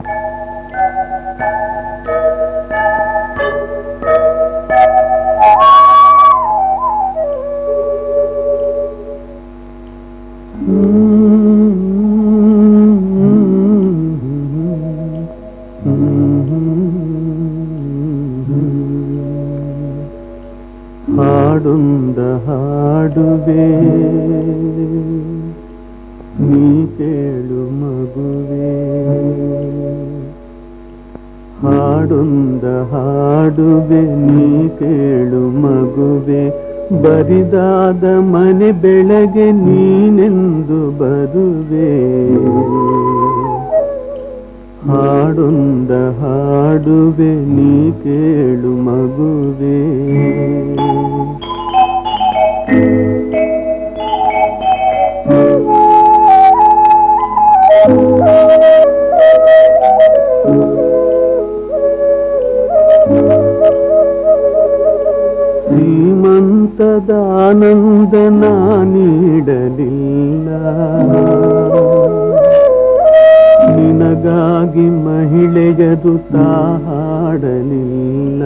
ಹಾಡುಂದ ಹಾಡುವೆ ನೀ ಕೇಳು ಮಗುವೆ ಹಾಡುಂದ ಹಾಡುವೆ ನೀ ಕೇಳು ಮಗುವೆ ಬರಿದಾದ ಮನೆ ಬೆಳಗ್ಗೆ ನೀನೆಂದು ಬರುವೆ ಹಾಡುಂದ ಹಾಡುವೆ ನೀ ಕೇಳು ಮಗುವೆ ಶ್ರೀಮಂತದ ಆನಂದ ನಾ ನೀಡಲಿಲ್ಲ ನಿನಗಾಗಿ ಮಹಿಳೆಯದು ತಾ ಹಾಡಲಿಲ್ಲ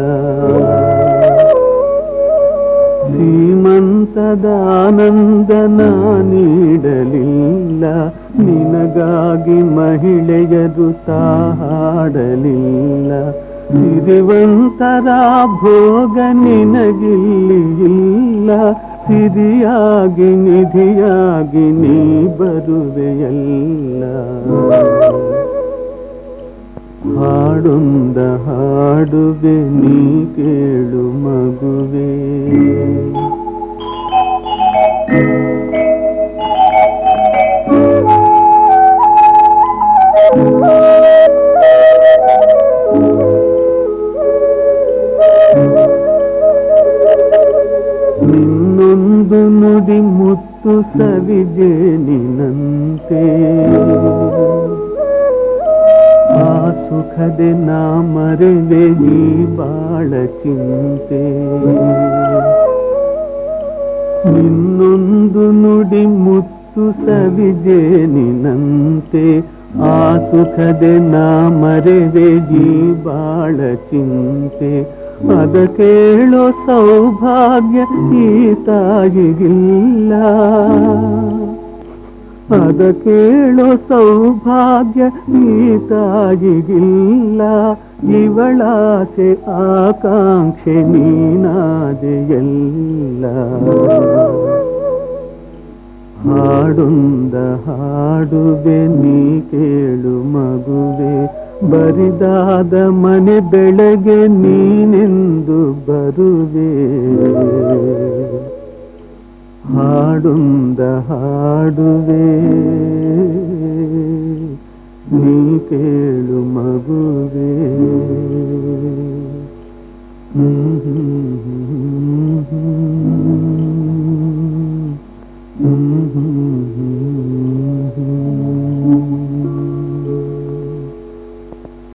ಶ್ರೀಮಂತದ ಆನಂದ ನಾ ನೀಡಲಿಲ್ಲ ನಿನಗಾಗಿ ಮಹಿಳೆಯದು ತಾ ಹಾಡಲಿಲ್ಲ ಸಿರಿವಂತರ ಭೋಗ ನಿನಗಿಲ್ಲಿ ಇಲ್ಲ ಸಿರಿಯಾಗಿ ನಿಧಿಯಾಗಿ ನೀ ಬರುವೆಯಲ್ಲ ಹಾಡೊಂದ ಹಾಡುವೆ ನೀ ಕೇಳು ಮಗುವೆ ನಿನ್ನೊಂದು ನುಡಿ ಮುತ್ತು ಸವಿಜೆ ನಿನಂತೆ ಆ ಸುಖದೆ ನಾ ಮರೆವೆ ಈ ಬಾಳ ಚಿಂತೆ ನಿನ್ನೊಂದು ನುಡಿ ಮುತ್ತು ಸವಿಜೆ ನಿನಂತೆ ಆ ಸುಖದೆ ನಾ ಮರೆವೆ ಈ ಬಾಳ ಚಿಂತೆ ಅದ ಕೇಳೋ ಸೌಭಾಗ್ಯ ಈ ತಾಯಿಗಿಲ್ಲ ಅದ ಕೇಳೋ ಸೌಭಾಗ್ಯ ಈ ತಾಯಿಗಿಲ್ಲ ಇವಳಾಸೆ ಆಕಾಂಕ್ಷೆ ನೀನಾದೆಯಲ್ಲ ಹಾಡುಂದ ಹಾಡುವೆ ನೀ ಕೇಳು ಮಗುವೆ ಬರಿದಾದ ಮನೆ ಬೆಳಗ್ಗೆ ನೀನೆಂದು ಬರುವೆ ಹಾಡುಂದ ಹಾಡುವೆ ನೀ ಕೇಳು ಮಗುವೆ